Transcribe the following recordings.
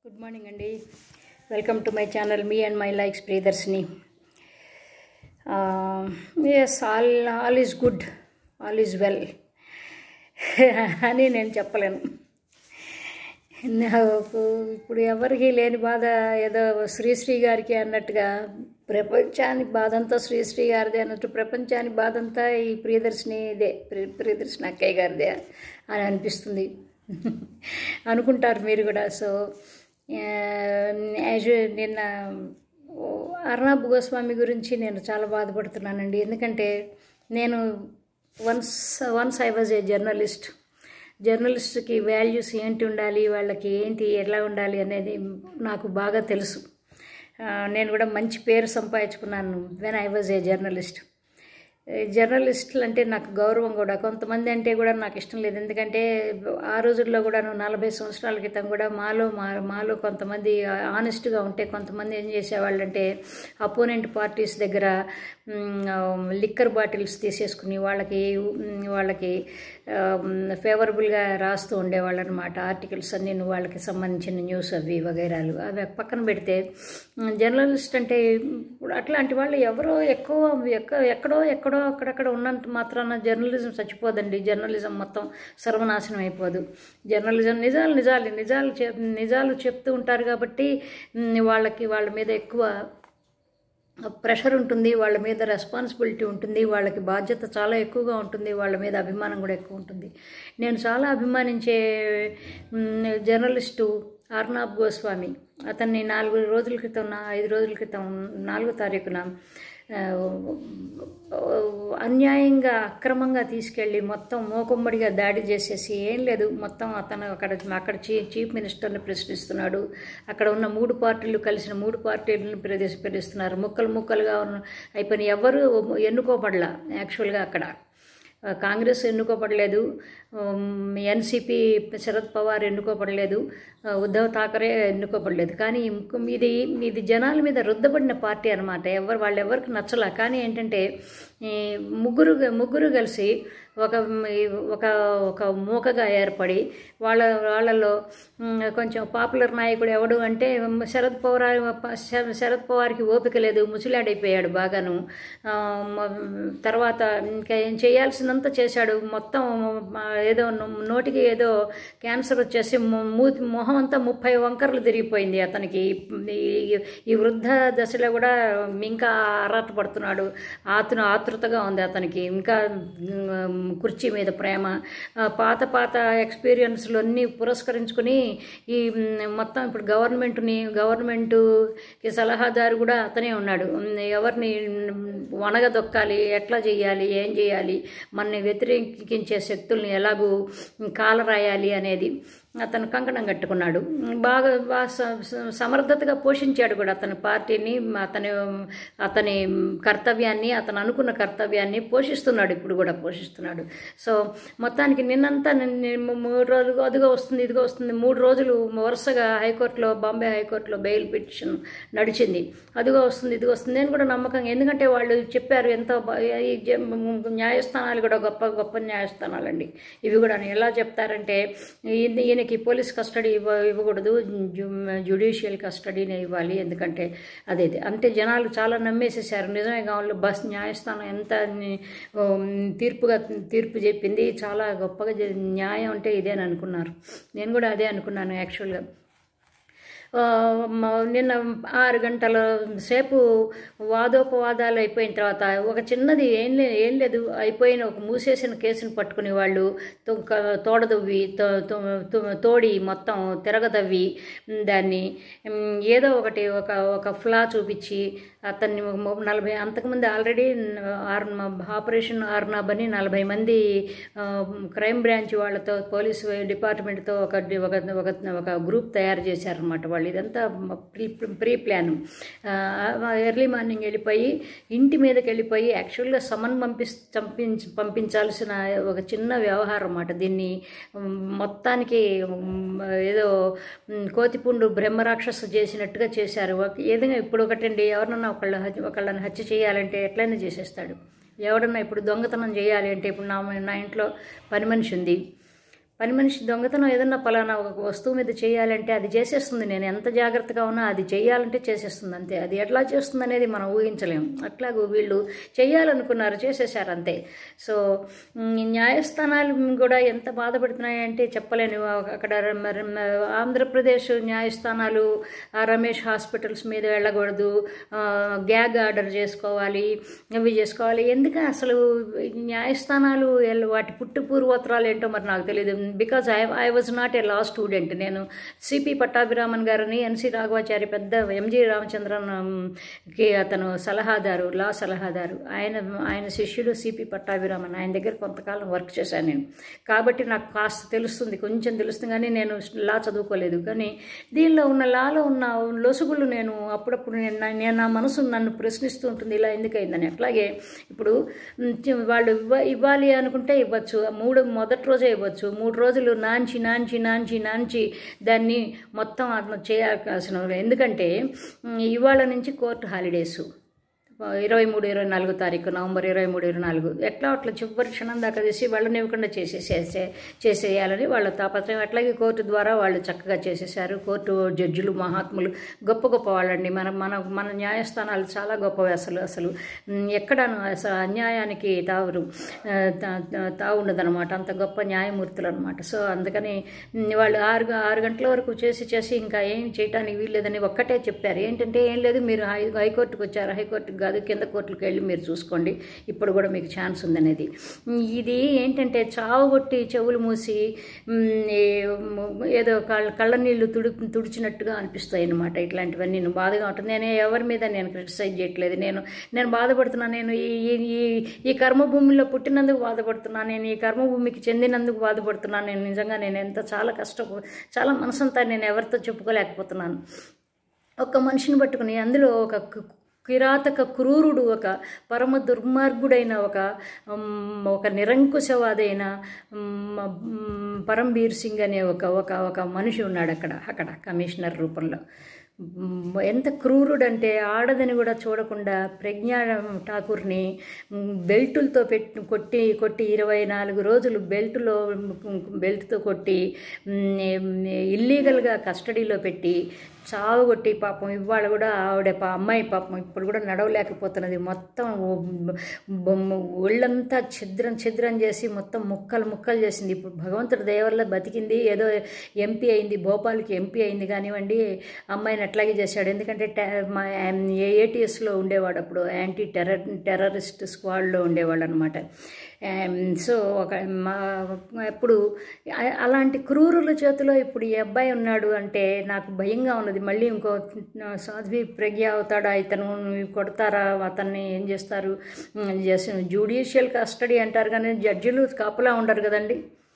good morning అండి welcome to my channel మీ and my likes Priyadarshini yes all all is good all is well అని నేను చెప్పలేను నాకు ఇప్పుడు ఎవరికి లేని బాధ ఏదో శ్రీశ్రీ గారికి అన్నట్టుగా ప్రపంచానికి బాధ అంతా శ్రీశ్రీ గారిదే అన్నట్టు ప్రపంచానికి బాధ అంతా ఈ ప్రియదర్శిని ఇదే ప్రియ ప్రియదర్శిని అక్కయ్య గారిదే అని అనిపిస్తుంది అనుకుంటారు మీరు కూడా సో యాజ్ నిన్న అర్ణాబ్ గోస్వామి గురించి నేను చాలా బాధపడుతున్నానండి ఎందుకంటే నేను once once I was a journalist జర్నలిస్ట్కి వాల్యూస్ ఏంటి ఉండాలి వాళ్ళకి ఏంటి ఎలా ఉండాలి అనేది నాకు బాగా తెలుసు నేను కూడా మంచి పేరు సంపాదించుకున్నాను when I was a journalist జర్నలిస్టులు అంటే నాకు గౌరవం కూడా కొంతమంది అంటే కూడా నాకు ఇష్టం లేదు ఎందుకంటే ఆ రోజుల్లో కూడా నలభై సంవత్సరాల క్రితం కూడా మాలో మా మాలో కొంతమంది ఆనెస్ట్గా ఉంటే కొంతమంది ఏం చేసేవాళ్ళు అంటే అపోనెంట్ పార్టీస్ దగ్గర లిక్కర్ బాటిల్స్ తీసేసుకుని వాళ్ళకి వాళ్ళకి ఫేవరబుల్గా రాస్తూ ఉండేవాళ్ళు అనమాట ఆర్టికల్స్ అన్నీ వాళ్ళకి సంబంధించిన న్యూస్ అవి వగైరాలు అవి పక్కన పెడితే జర్నలిస్ట్ అంటే ఇప్పుడు అట్లాంటి వాళ్ళు ఎవరో ఎక్కువ ఎక్కడో ఎక్కడో అక్కడక్కడ ఉన్నంత మాత్రాన జర్నలిజం చచ్చిపోదండి జర్నలిజం మొత్తం సర్వనాశనం అయిపోదు జర్నలిజం నిజాలు నిజాలు నిజాలు చెప్ నిజాలు చెప్తూ ఉంటారు కాబట్టి వాళ్ళకి వాళ్ళ మీద ఎక్కువ ప్రెషర్ ఉంటుంది వాళ్ళ మీద రెస్పాన్సిబిలిటీ ఉంటుంది వాళ్ళకి బాధ్యత చాలా ఎక్కువగా ఉంటుంది వాళ్ళ మీద అభిమానం కూడా ఎక్కువ ఉంటుంది నేను చాలా అభిమానించే జర్నలిస్టు అర్నాబ్ గోస్వామి అతన్ని నాలుగు రోజుల క్రితం ఐదు రోజుల క్రితం నాలుగో తారీఖున అన్యాయంగా అక్రమంగా తీసుకెళ్ళి మొత్తం మోకొమ్మడిగా దాడి చేసేసి ఏం లేదు మొత్తం అతను అక్కడ అక్కడ చీఫ్ మినిస్టర్ని ప్రశ్నిస్తున్నాడు అక్కడ ఉన్న మూడు పార్టీలు కలిసిన మూడు పార్టీలను ప్రవేశపెడుతున్నారు ముక్కలు ముక్కలుగా ఉన్న అయిపోయిన ఎవరు ఎన్నుకోబడలా యాక్చువల్గా అక్కడ కాంగ్రెస్ ఎన్నుకోబడలేదు ఎన్సిపి శరద్ పవార్ ఎన్నుకోబడలేదు ఉద్ధవ్ ఠాకరే ఎన్నుకోబడలేదు కానీ ఇది ఇది జనాల మీద రుద్దబడిన పార్టీ అనమాట ఎవరు వాళ్ళు ఎవరికి నచ్చలా కానీ ఏంటంటే ముగ్గురు ముగ్గురు కలిసి ఒక ఒక ఒక మూకగా ఏర్పడి వాళ్ళ వాళ్ళలో కొంచెం పాపులర్ నాయకుడు ఎవడు అంటే శరద్ పవార్ శరద్ పవార్కి ఓపిక లేదు ముసిలాడైపోయాడు బాగాను తర్వాత ఇంకా ఏం చేయాల్సినంత చేశాడు మొత్తం ఏదో నోటికి ఏదో క్యాన్సర్ వచ్చేసి మూతి మొహం అంతా ముప్పై వంకరలు తిరిగిపోయింది అతనికి ఈ వృద్ధ దశలో కూడా ఇంకా ఆరాటపడుతున్నాడు ఆతున ఆతృతగా ఉంది అతనికి ఇంకా కుర్చీ మీద ప్రేమ పాత పాత ఎక్స్పీరియన్స్లు అన్నీ పురస్కరించుకుని ఈ మొత్తం ఇప్పుడు గవర్నమెంట్ని గవర్నమెంటుకి సలహాదారు కూడా అతనే ఉన్నాడు ఎవరిని వనగదొక్కాలి ఎట్లా చేయాలి ఏం చేయాలి మనని వ్యతిరేకించే శక్తుల్ని ఎలాగూ కాలరాయాలి అనేది అతను కంకణం కట్టుకున్నాడు బాగా బాగా సమర్థతగా పోషించాడు కూడా అతని పార్టీని అతని అతని కర్తవ్యాన్ని అతను అనుకున్న కర్తవ్యాన్ని పోషిస్తున్నాడు ఇప్పుడు కూడా పోషిస్తున్నాడు సో మొత్తానికి నిన్నంతా మూడు రోజులు అదిగా వస్తుంది ఇదిగా వస్తుంది మూడు రోజులు వరుసగా హైకోర్టులో బాంబే హైకోర్టులో బెయిల్ పిటిషన్ నడిచింది అదిగా వస్తుంది ఇదిగా వస్తుంది నేను కూడా నమ్మకం ఎందుకంటే వాళ్ళు చెప్పారు ఎంతో ఈ న్యాయస్థానాలు కూడా గొప్ప గొప్ప న్యాయస్థానాలండి ఇవి కూడా ఎలా చెప్తారంటే ఈయనకి పోలీస్ కస్టడీ ఇవ్వ ఇవ్వకూడదు జ్యుడిషియల్ కస్టడీనే ఇవ్వాలి ఎందుకంటే అదే అంటే జనాలు చాలా నమ్మేసేసారు నిజమే కావాలి బస్ న్యాయస్థానం ఎంత తీర్పుగా తీర్పు చెప్పింది చాలా గొప్పగా న్యాయం అంటే ఇదేని అనుకున్నారు నేను కూడా అదే అనుకున్నాను యాక్చువల్గా నిన్న ఆరు గంటల సేపు వాదోపవాదాలు అయిపోయిన తర్వాత ఒక చిన్నది ఏం లేదు ఏం లేదు అయిపోయిన ఒక మూసేసిన కేసును పట్టుకుని వాళ్ళు తోడదవ్వి తోడి మొత్తం తిరగదవ్వి దాన్ని ఏదో ఒకటి ఒక ఒక ఫ్లా చూపించి అతన్ని నలభై అంతకుముందు ఆల్రెడీ ఆపరేషన్ ఆర్నాబ్ అని నలభై మంది క్రైమ్ బ్రాంచ్ వాళ్ళతో పోలీసు డిపార్ట్మెంట్తో ఒక ఒక ఒక గ్రూప్ తయారు చేశారనమాట వాళ్ళు ఇదంతా pre pre plan early morning వెళ్ళిపోయి ఇంటి మీదకి వెళ్ళిపోయి యాక్చువల్గా సమన్ పంపి చంపించి పంపించాల్సిన ఒక చిన్న వ్యవహారం అన్నమాట దీన్ని మొత్తానికి ఏదో కోతిపుండు బ్రహ్మరాక్షసు చేసినట్టుగా చేశారు ఏదైనా ఇప్పుడు ఒకటండి ఎవరినన్నా ఒకళ్ళ ఒకళ్ళని హత్య చేయాలంటే ఎట్లయినా చేసేస్తాడు ఎవడన్నా ఇప్పుడు దొంగతనం చేయాలి అంటే ఇప్పుడు నా నా ఇంట్లో పని మనిషి ఉంది పని మనిషి దొంగతనం ఏదన్నా పలానా ఒక వస్తువు మీద చేయాలంటే అది చేసేస్తుంది నేను ఎంత జాగ్రత్తగా ఉన్నా అది చేయాలంటే చేసేస్తుంది అంతే అది ఎట్లా చేస్తుంది అనేది మనం ఊహించలేం అట్లాగూ వీళ్ళు చేయాలనుకున్నారు చేసేసారు అంతే సో ఉమ్, ఈ న్యాయస్థానాలు కూడా ఎంత బాధపడుతున్నాయంటే చెప్పలేను అక్కడ మరి ఆంధ్రప్రదేశ్ న్యాయస్థానాలు ఆ రమేష్ హాస్పిటల్స్ మీద వెళ్ళకూడదు ఆ, గ్యాగ్ ఆర్డర్ చేసుకోవాలి ఇవి చేసుకోవాలి ఎందుకు అసలు ఈ న్యాయస్థానాలు ఎల్- వాటి పుట్టు పూర్వోత్తరాలు ఏంటో మరి నాకు తెలియదు because I I was not a law student నేను సిపి పట్టాభిరామన్ గారిని ఎన్సి రాఘవాచారి పెద్ద ఎంజి రామచంద్రన్ ఉమ్, కి అతను సలహాదారు లా సలహాదారు ఆయన ఆయన శిష్యుడు సిపి పట్టాభిరామన్ ఆయన దగ్గర కొంతకాలం వర్క్ చేశాను నేను కాబట్టి నాకు కాస్త తెలుస్తుంది కొంచెం తెలుస్తుంది కానీ నేను లా చదువుకోలేదు కానీ దీనిలో ఉన్న లాలో ఉన్న లొసుగులు నేను అప్పుడప్పుడు నేను నా- నేను నా మనసు నన్ను ప్రశ్నిస్తూ ఉంటుంది ఇలా ఎందుకైందని అట్లాగే ఇప్పుడు ఉమ్, చి- వాళ్ళు ఇవ్వ ఇవ్వాలి అనుకుంటే ఇవ్వచ్చు మూడు మొదటి రోజే ఇవ్వచ్చు మూడు రోజులు నాంచి నాంచి నాంచి నాంచి దాన్ని మొత్తం అట్లా చేయాల్సిన ఎందుకంటే ఉమ్, ఇవాళ నుంచి కోర్టు హాలిడేసు ఇరవై మూడు ఇరవై నాలుగో తారీఖు నవంబర్ ఇరవై మూడు ఇరవై నాలుగు ఎట్లా అట్లా చివరి క్షణం దాకా తీసి వాళ్ళని ఇవ్వకుండా చేసేసే చేసేయాలని వాళ్ళ తాపత్రయం అట్లాగే కోర్టు ద్వారా వాళ్ళు చక్కగా చేసేసారు కోర్టు జడ్జిలు మహాత్ములు గొప్ప గొప్ప వాళ్ళండి మన మన మన న్యాయస్థానాలు చాలా గొప్పవి అసలు అసలు ఉమ్, ఎక్కడాను అసలు అన్యాయానికి తావురు ఆ, తా- తా- తావు ఉండదన్నమాట అంత గొప్ప న్యాయమూర్తులు అనమాట సో అందుకని ఉమ్, వాళ్ళు ఆరు ఆరు గంటల వరకు చేసి చేసి ఇంకా ఏం చేయడానికి వీల్లేదని ఒక్కటే చెప్పారు ఏంటంటే ఏం లేదు మీరు హై హైకోర్టుకు వచ్చారు హైకోర్టుకు కాదు కింద కోర్టుకు వెళ్ళి మీరు చూసుకోండి ఇప్పుడు కూడా మీకు ఛాన్స్ ఉందనేది ఉమ్, ఇది ఏంటంటే చావు కొట్టి చెవులు మూసి ఉమ్, ఏ- ఏదో కళ్ళ కళ్ళ నీళ్లు తుడి తుడిచినట్టుగా అనిపిస్తాయి అనమాట ఇట్లాంటివన్నీ నేను బాధగా ఉంటుంది నేను ఎవరి మీద నేను క్రిటిసైజ్ చేయట్లేదు నేను నేను బాధపడుతున్నాను నేను ఈ ఈ- ఈ ఈ కర్మభూమిలో పుట్టినందుకు బాధపడుతున్నాను నేను ఈ కర్మభూమికి చెందినందుకు బాధపడుతున్నాను నేను నిజంగా నేను ఎంత చాలా కష్టపో చాలా మనసంతా నేను ఎవరితో చెప్పుకోలేకపోతున్నాను ఒక్క మనిషిని పట్టుకుని అందులో ఒక కు- కిరాతక క్రూరుడు ఒక పరమ దుర్మార్గుడైన ఒక ఉమ్, ఒక నిరంకుశవాదైన ఉమ్, ఉమ్, పరంబీర్ సింగ్ అనే ఒక ఒక ఒక మనిషి ఉన్నాడు అక్కడ అక్కడ కమిషనర్ రూపంలో ఉమ్, ఎంత క్రూరుడంటే ఆడదని కూడా చూడకుండా ప్రజ్ఞా ఠాకూర్ని ఉమ్, బెల్టులతో పెట్టి కొట్టి కొట్టి ఇరవై నాలుగు రోజులు బెల్టులో బెల్ట్తో కొట్టి ఉమ్, ఇల్లీగల్గా కస్టడీలో పెట్టి చావగొట్టి పాపం ఇవాళ కూడా ఆవిడ పా అమ్మాయి పాపం ఇప్పుడు కూడా నడవలేకపోతున్నది మొత్తం ఒ- బొమ్మ ఒళ్ళంతా ఛిద్రం ఛిద్రం చేసి మొత్తం ముక్కలు ముక్కలు చేసింది ఇప్పుడు భగవంతుడి దయ వల్ల బతికింది ఏదో ఎంపీ అయింది భోపాల్కి ఎంపీ అయింది కానివ్వండి అమ్మాయిని అట్లాగే చేశాడు ఎందుకంటే ట- మా ఏటీఎస్లో ఉండేవాడు అప్పుడు యాంటీ టెర్రర్ టెర్రరిస్ట్ స్క్వాడ్లో ఉండేవాడు అనమాట సో ఒక మా ఇప్పుడు అ- అలాంటి క్రూరుల చేతిలో ఇప్పుడు ఈ అబ్బాయి ఉన్నాడు అంటే నాకు భయంగా ఉన్నది మళ్ళీ ఇంకో సాధ్వి ప్రజ్ఞ అవుతాడా ఇతను కొడతారా అతన్ని ఏం చేస్తారు జుడిషియల్ కస్టడీ అంటారు కానీ జడ్జిలు కాపలా ఉండరు కదండి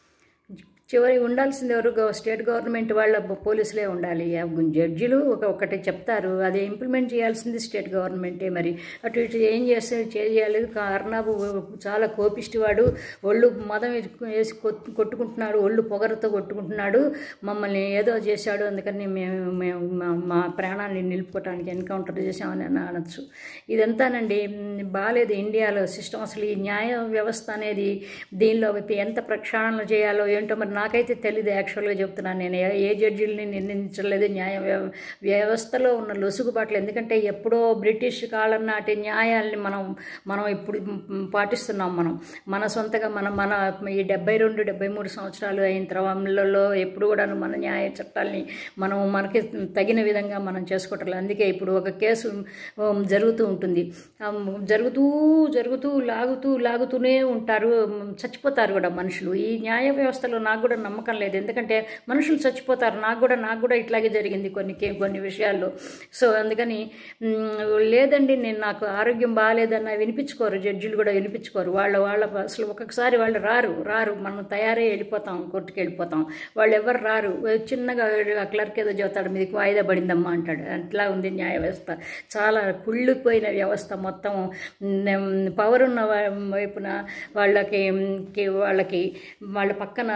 చివరి ఉండాల్సింది ఎవరు గవ- స్టేట్ గవర్నమెంట్ వాళ్ళ బ- పోలీసులే ఉండాలి ఆ జడ్జిలు ఒక ఒకటి చెప్తారు అది ఇంప్లిమెంట్ చేయాల్సింది స్టేట్ గవర్నమెంటే మరి అటు ఇటు ఏం చేస్తే చేయాలి అర్నాబు చాలా కోపిష్టి వాడు ఒళ్ళు మదం వేసుకు- వేసి కొట్- కొట్టుకుంటున్నాడు ఒళ్ళు పొగరతో కొట్టుకుంటున్నాడు మమ్మల్ని ఏదో చేశాడు అందుకని మేము మేము మా- మా ప్రాణాన్ని నిలుపుకోవటానికి ఎన్కౌంటర్ చేసామని అని అనొచ్చు ఇదంతానండి మ్, బాగాలేదు ఇండియాలో సిస్టమ్ అసలు ఈ న్యాయ వ్యవస్థ అనేది దీనిలో ఎంత ప్రక్షాళన చేయాలో ఏంటో మరి నాకైతే తెలియదు యాక్చువల్గా చెప్తున్నాను నేను ఏ- ఏ జడ్జిల్ని నిర్ణయించలేదు న్యాయ వ్యవ- వ్యవస్థలో ఉన్న లొసుగుబాట్లు ఎందుకంటే ఎప్పుడో బ్రిటిష్ కాలం నాటి న్యాయాల్ని మనం మనం ఇప్పుడు మ్, పాటిస్తున్నాం మనం మన సొంతగా మన మన ఈ డెబ్బై రెండు డెబ్బై మూడు సంవత్సరాలు అయిన తర్వాతలో ఎప్పుడు కూడా మన న్యాయ చట్టాల్ని మనం మనకి తగిన విధంగా మనం చేసుకోవట్లేదు అందుకే ఇప్పుడు ఒక కేసు ఉమ్, జరుగుతూ ఉంటుంది ఆ, జరుగుతూ జరుగుతూ లాగుతూ లాగుతూనే ఉంటారు ఉమ్, చచ్చిపోతారు కూడా మనుషులు ఈ న్యాయ వ్యవస్థలో నాకు కూడా నమ్మకం లేదు ఎందుకంటే మనుషులు చచ్చిపోతారు నాకు కూడా నాకు కూడా ఇట్లాగే జరిగింది కొన్ని కే- కొన్ని విషయాల్లో సో అందుకని ఉమ్, లేదండి నేను నాకు ఆరోగ్యం బాగాలేదన్న వినిపించుకోరు జడ్జిలు కూడా వినిపించుకోరు వాళ్ళ వాళ్ళ అసలు ఒక్కొక్కసారి వాళ్ళు రారు రారు మనం తయారై వెళ్ళిపోతాం కోర్టుకి వెళ్ళిపోతాం వాళ్ళు ఎవరు రారు చిన్నగా ఆ క్లర్క్ ఏదో చెబుతాడు మీదకి వాయిదా పడిందమ్మా అంటాడు అట్లా ఉంది న్యాయ వ్యవస్థ చాలా కుళ్ళిపోయిన వ్యవస్థ మొత్తం ఉమ్, పవర్ ఉన్న వా- వైపున వాళ్ళకి కి- వాళ్ళకి వాళ్ళ పక్కన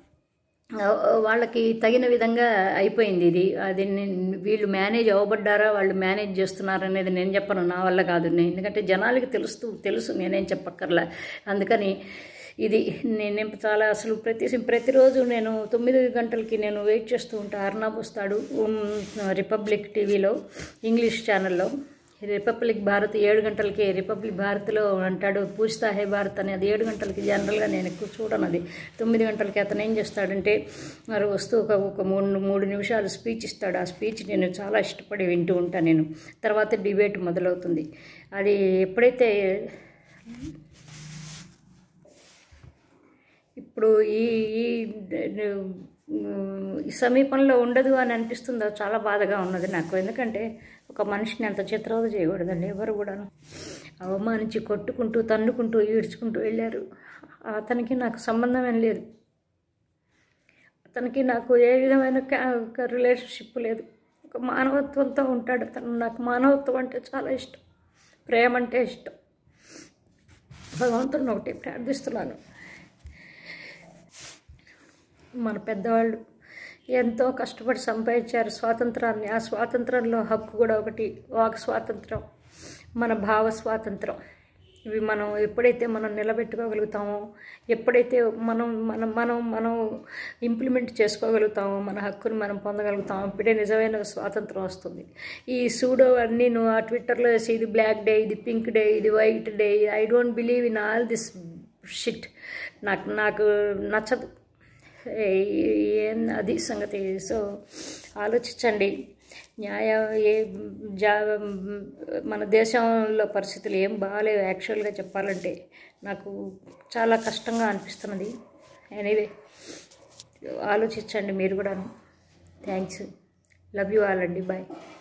ఆ, వాళ్ళకి తగిన విధంగా అయిపోయింది ఇది అది నేను- వీళ్ళు మేనేజ్ అవ్వబడ్డారా వాళ్ళు మేనేజ్ చేస్తున్నారా అనేది నేను చెప్పను నా వల్ల కాదు నేను ఎందుకంటే జనాలకి తెలుస్తూ తెలుసు నేనేం చెప్పక్కర్లా అందుకని ఇది నేను చాలా అసలు ప్రతి ప్రతిరోజు నేను తొమ్మిది గంటలకి నేను వెయిట్ చేస్తూ ఉంటాను అర్నాబ్ వస్తాడు ఉమ్, రిపబ్లిక్ టీవీలో ఇంగ్లీష్ ఛానల్లో రిపబ్లిక్ భారత్ ఏడు గంటలకి రిపబ్లిక్ భారత్లో అంటాడు పూజితా హే భారత్ అని అది ఏడు గంటలకి జనరల్గా నేను ఎక్కువ చూడను అది తొమ్మిది గంటలకి అతను ఏం చేస్తాడంటే మరి వస్తూ ఒక ఒక మూడు మూడు నిమిషాలు స్పీచ్ ఇస్తాడు ఆ స్పీచ్ నేను చాలా ఇష్టపడి వింటూ ఉంటాను నేను తర్వాత డిబేట్ మొదలవుతుంది అది ఎప్పుడైతే ఇప్పుడు ఈ ఈ ఈ సమీపంలో ఉండదు అని అనిపిస్తుందో చాలా బాధగా ఉన్నది నాకు ఎందుకంటే ఒక మనిషిని అంత చిత్రవద చేయకూడదండి ఎవరు కూడాను అవమానించి కొట్టుకుంటూ తన్నుకుంటూ ఈడ్చుకుంటూ వెళ్ళారు అతనికి నాకు సంబంధం ఏం లేదు అతనికి నాకు ఏ విధమైన రిలేషన్షిప్ లేదు ఒక మానవత్వంతో ఉంటాడు అతను నాకు మానవత్వం అంటే చాలా ఇష్టం ప్రేమ అంటే ఇష్టం భగవంతుడిని ఒకటి ప్రార్థిస్తున్నాను మన పెద్దవాళ్ళు ఎంతో కష్టపడి సంపాదించారు స్వాతంత్రాన్ని ఆ స్వాతంత్రంలో హక్కు కూడా ఒకటి వాక్ స్వాతంత్రం మన భావ స్వాతంత్రం ఇవి మనం ఎప్పుడైతే మనం నిలబెట్టుకోగలుగుతామో ఎప్పుడైతే మనం మనం మనం మనం ఇంప్లిమెంట్ చేసుకోగలుగుతామో మన హక్కుని మనం పొందగలుగుతాం అప్పుడే నిజమైన స్వాతంత్రం వస్తుంది ఈ సూడో అన్నీ నువ్వు ఆ ట్విట్టర్లో వేసి ఇది బ్లాక్ డే ఇది పింక్ డే ఇది white day I don't believe in all this shit నాకు నాకు నచ్చదు ఏం అది సంగతి సో ఆలోచించండి న్యాయ ఏ జా మన దేశంలో పరిస్థితులు ఏం బాగాలేవు యాక్చువల్గా చెప్పాలంటే నాకు చాలా కష్టంగా అనిపిస్తున్నది ఎనీవే ఆలోచించండి మీరు కూడా థ్యాంక్స్ లవ్ యూ ఆల్ అండి బాయ్